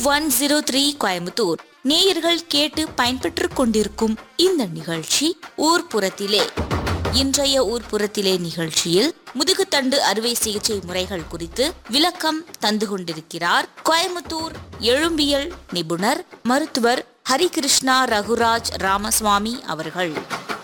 one zero three Coimbatore நேயர்கள் கேட்டு பயன்பெற்றுக் கொண்டிருக்கும் இந்த நிகழ்ச்சி ஊர்ப்புறத்திலே இன்றைய ஊர்ப்புறத்திலே நிகழ்ச்சியில் முதுகுத்தண்டு அறுவை சிகிச்சை முறைகள் குறித்து விளக்கம் தந்து கொண்டிருக்கிறார் கோயம்புத்தூர் எழும்பியல் நிபுணர் மருத்துவர் ஹரிகிருஷ்ணா ரகுராஜ் ராமசுவாமி அவர்கள்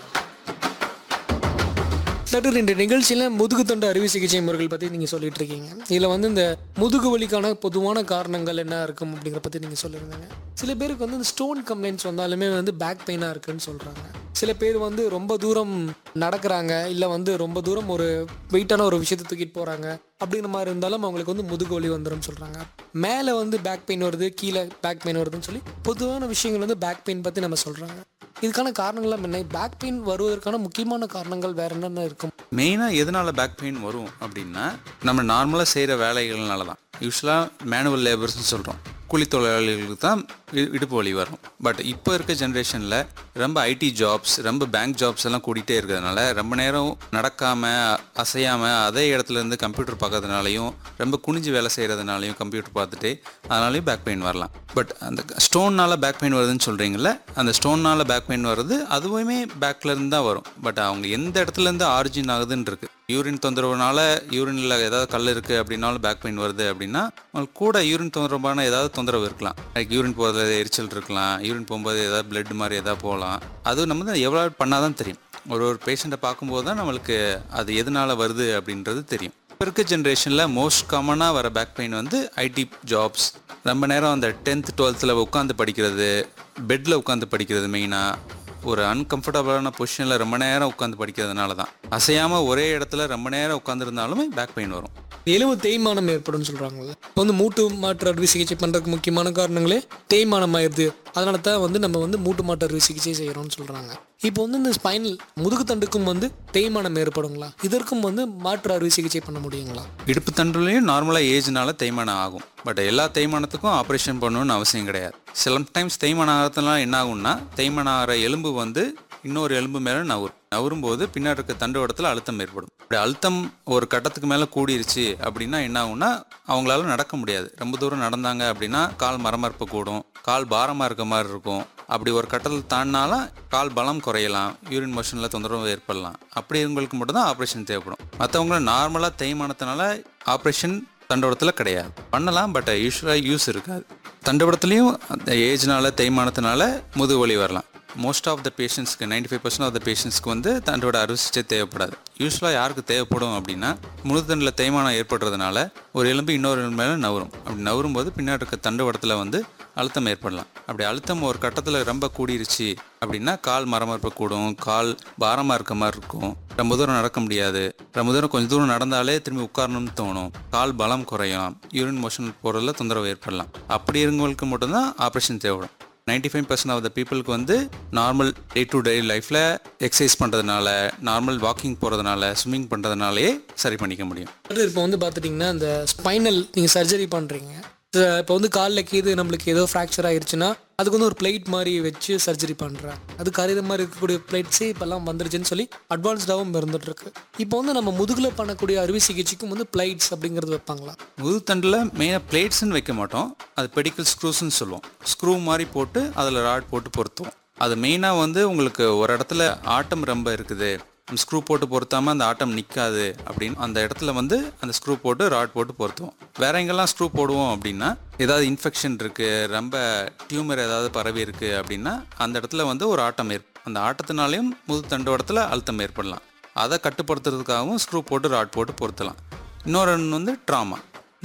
டாக்டர் இந்த நிகழ்ச்சியில் முதுகுத்தண்டு அறுவை சிகிச்சை முறைகள் பற்றி நீங்கள் சொல்லிட்டு இருக்கீங்க இதில் வந்து இந்த முதுகு வலிக்கான பொதுவான காரணங்கள் என்ன இருக்கும் அப்படிங்கிற பற்றி நீங்கள் சொல்லியிருந்தாங்க சில பேருக்கு வந்து இந்த ஸ்டோன் கம்ப்ளைண்ட்ஸ் வந்தாலுமே வந்து பேக் பெயினாக இருக்குன்னு சொல்கிறாங்க சில பேர் வந்து ரொம்ப தூரம் நடக்கிறாங்க இல்லை வந்து ரொம்ப தூரம் ஒரு வெயிட்டான ஒரு விஷயத்தை தூக்கிட்டு போகிறாங்க அப்படிங்கிற மாதிரி இருந்தாலும் அவங்களுக்கு வந்து முதுகு வலி வந்துடும் சொல்கிறாங்க மேலே வந்து பேக் பெயின் வருது கீழே பேக் பெயின் வருதுன்னு சொல்லி பொதுவான விஷயங்கள் வந்து பேக் பெயின் பற்றி நம்ம சொல்கிறாங்க இதுக்கான காரணங்கள்லாம் என்ன பேக் பெயின் வருவதற்கான முக்கியமான காரணங்கள் வேற என்னென்ன இருக்கும் மெயினாக எதனால பேக் பெயின் வரும் அப்படின்னா நம்ம நார்மலாக செய்கிற வேலைகள்னால தான் யூஸ்வலாக மேனுவல் லேபர்ஸ்னு சொல்கிறோம் கூலி தொழிலாளிகளுக்கு தான் இ- இடுப்பு வலி வரும் பட் இப்போ இருக்க ஜென்ரேஷனில் ரொம்ப ஐடி ஜாப்ஸ் ரொம்ப பேங்க் ஜாப்ஸ் எல்லாம் கூட்டிகிட்டே இருக்கிறதுனால ரொம்ப நேரம் நடக்காமல் அசையாமல் அதே இடத்துல இருந்து கம்ப்யூட்டர் பார்க்கறதுனாலையும் ரொம்ப குனிஞ்சு வேலை செய்கிறதுனாலையும் கம்ப்யூட்டர் பார்த்துட்டு அதனாலையும் பேக் பெயின் வரலாம் பட் அந்த ஸ்டோன்னால் பேக் பெயின் வருதுன்னு சொல்கிறீங்கள அந்த ஸ்டோன்னால் பேக் பெயின் வருது அதுவுமே பேக்ல இருந்து தான் வரும் பட் அவங்க எந்த இடத்துல இருந்து ஆரிஜின் ஆகுதுன்னு இருக்கு யூரின் தொந்தரவுனால யூரின்ல ஏதாவது கல் இருக்கு அப்படின்னாலும் பேக் பெயின் வருது அப்படின்னா அவங்களுக்கு கூட யூரின் தொந்தரவான ஏதாவது தொந்தரவு இருக்கலாம் லைக் யூரின் போகிறதுல எரிச்சல் இருக்கலாம் யூரின் போகும்போது ஏதாவது பிளட் மாதிரி ஏதாவது போகலாம் அது நம்ம வந்து எவ்வளோ பண்ணாதான் தெரியும் ஒரு ஒரு பேஷண்ட்டை பார்க்கும்போது தான் நம்மளுக்கு அது எதனால வருது அப்படின்றது தெரியும் இப்போ இருக்க ஜென்ரேஷனில் மோஸ்ட் காமனாக வர பேக் பெயின் வந்து ஐடி ஜாப்ஸ் ரொம்ப நேரம் அந்த டென்த் டுவெல்த்தில் உட்காந்து படிக்கிறது பெட்டில் உட்காந்து படிக்கிறது மெயினாக ஒரு அன்கம்ஃபர்டபுளான பொசிஷனில் ரொம்ப நேரம் உட்காந்து படிக்கிறதுனால தான் அசையாமல் ஒரே இடத்துல ரொம்ப நேரம் உட்காந்துருந்தாலுமே பேக் பெயின் வரும் எலும்பு தேய்மானம் ஏற்படும் சொல்றாங்கல்ல இப்போ வந்து மூட்டு மாற்று அறுவை சிகிச்சை பண்றதுக்கு முக்கியமான காரணங்களே தேய்மானம் ஆயிடுது அதனால தான் வந்து நம்ம வந்து மூட்டு மாற்று அறுவை சிகிச்சை செய்யறோம்னு சொல்றாங்க இப்போ வந்து இந்த ஸ்பைனல் முதுகுத்தண்டுக்கும் வந்து தேய்மானம் ஏற்படுங்களா இதற்கும் வந்து மாற்று அறுவை சிகிச்சை பண்ண முடியுங்களா இடுப்பு தண்டுலையும் நார்மலாக ஏஜ்னால தேய்மானம் ஆகும் பட் எல்லா தேய்மானத்துக்கும் ஆப்ரேஷன் பண்ணணும்னு அவசியம் கிடையாது சில டைம்ஸ் தேய்மானம் ஆகிறதுனால என்ன ஆகும்னா தேய்மானம் ஆகிற எலும்பு வந்து இன்னொரு எலும்பு மேலே நவரும் நவரும் போது பின்னாடி இருக்க தண்டுவடத்தில் அழுத்தம் ஏற்படும் அப்படி அழுத்தம் ஒரு கட்டத்துக்கு மேலே கூடிருச்சு அப்படின்னா என்ன ஆகும்னா அவங்களால நடக்க முடியாது ரொம்ப தூரம் நடந்தாங்க அப்படின்னா கால் மரமரப்பு கூடும் கால் பாரமாக இருக்க மாதிரி இருக்கும் அப்படி ஒரு கட்டத்தில் தாண்டினாலும் கால் பலம் குறையலாம் யூரின் மோஷனில் தொந்தரவு ஏற்படலாம் அப்படி இருக்கவங்களுக்கு மட்டும்தான் ஆப்ரேஷன் தேவைப்படும் மற்றவங்க நார்மலாக தேய்மானத்தினால ஆப்ரேஷன் தண்டவடத்தில் கிடையாது பண்ணலாம் பட் யூஸ்வலாக யூஸ் இருக்காது தண்டவடத்துலேயும் அந்த ஏஜ்னால தேய்மானத்தினால முதுகு வலி வரலாம் மோஸ்ட் ஆஃப் த பேஷண்ட்ஸ்க்கு ninety five percent of the பேஷண்ட்ஸ்க்கு வந்து தண்டோட அறுவை சிகிச்சை தேவைப்படாது யூஸ்வலாக யாருக்கு தேவைப்படும் அப்படின்னா முழுத்தண்டில் தேய்மானம் ஏற்படுறதுனால ஒரு எலும்பு இன்னொரு எலும்பு மேலே நவரும் அப்படி நவரும் போது பின்னாடி இருக்க தண்டுவடத்தில் வந்து அழுத்தம் ஏற்படலாம் அப்படி அழுத்தம் ஒரு கட்டத்தில் ரொம்ப கூடிருச்சு அப்படின்னா கால் மரமரப்பு கூடும் கால் பாரமாக இருக்க மாதிரி இருக்கும் ரொம்ப தூரம் நடக்க முடியாது ரொம்ப தூரம் கொஞ்சம் தூரம் நடந்தாலே திரும்பி உட்காரணும்னு தோணும் கால் பலம் குறையும் யூரின் மோஷன் போகிறதுல தொந்தரவு ஏற்படலாம் அப்படி இருந்தவங்களுக்கு மட்டும்தான் ஆப்ரேஷன் தேவைப்படும் ninety five percent of the பீப்புளுக்கு வந்து நார்மல் டே டு டே லைஃப்பில் எக்ஸசைஸ் பண்ணுறதுனால நார்மல் வாக்கிங் போகிறதுனால ஸ்விம்மிங் பண்ணுறதுனாலே சரி பண்ணிக்க முடியும் அடுத்து இப்போ வந்து பார்த்துட்டிங்கன்னா இந்த ஸ்பைனல் நீங்கள் சர்ஜரி பண்ணுறீங்க இப்போ வந்து காலில் கீது நம்மளுக்கு ஏதோ ஃப்ராக்சர் ஆயிருச்சுன்னா அதுக்கு வந்து ஒரு பிளேட் மாதிரி வச்சு சர்ஜரி பண்ணுறேன் அது கரையிற மாதிரி இருக்கக்கூடிய பிளேட்ஸே இப்போல்லாம் வந்துருச்சுன்னு சொல்லி அட்வான்ஸ்டாகவும் இருந்துட்டு இருக்கு இப்போ வந்து நம்ம முதுகில் பண்ணக்கூடிய அறுவை சிகிச்சைக்கும் வந்து பிளைட்ஸ் அப்படிங்கிறது வைப்பாங்களா முதுத்தண்டில் மெயினாக பிளேட்ஸ்னு வைக்க மாட்டோம் அது பெடிக்கல் ஸ்க்ரூஸ்ன்னு சொல்லுவோம் ஸ்க்ரூ மாதிரி போட்டு அதில் ராட் போட்டு பொருத்துவோம் அது மெயினாக வந்து உங்களுக்கு ஒரு இடத்துல ஆட்டம் ரொம்ப இருக்குது ஸ்க்ரூ போட்டு பொருத்தாமல் அந்த ஆட்டம் நிற்காது அப்படின்னு அந்த இடத்துல வந்து அந்த ஸ்க்ரூ போட்டு ராட் போட்டு பொருத்துவோம் வேற எங்கெல்லாம் ஸ்க்ரூ போடுவோம் அப்படின்னா ஏதாவது இன்ஃபெக்ஷன் இருக்குது ரொம்ப டியூமர் ஏதாவது பரவி இருக்குது அப்படின்னா அந்த இடத்துல வந்து ஒரு ஆட்டம் ஏற்படும் அந்த ஆட்டத்தினாலையும் முது தண்டோடத்தில் அழுத்தம் ஏற்படலாம் அதை கட்டுப்படுத்துறதுக்காகவும் ஸ்க்ரூ போட்டு ராட் போட்டு பொருத்தலாம் இன்னொரு ஒன்று வந்து ட்ராமா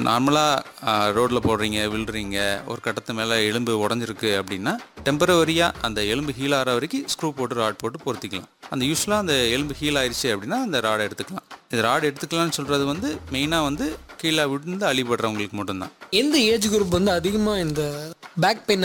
நார்மலாக ரோட்டில் போடுறீங்க விழுறீங்க ஒரு கட்டத்து மேலே எலும்பு உடஞ்சிருக்கு அப்படின்னா டெம்பரவரியாக அந்த எலும்பு ஹீல் ஆகிற வரைக்கும் ஸ்க்ரூ போட்டு ராட் போட்டு பொருத்திக்கலாம் அந்த யூஸ்வலாக அந்த எலும்பு ஹீல் ஆயிடுச்சு அப்படின்னா அந்த ராடை எடுத்துக்கலாம் இந்த ராட் எடுத்துக்கலாம்னு சொல்கிறது வந்து மெயினாக வந்து கீழே விழுந்து அழிபடுறவங்களுக்கு மட்டும்தான் எந்த ஏஜ் குரூப் வந்து அதிகமாக இந்த பேக் பெயின்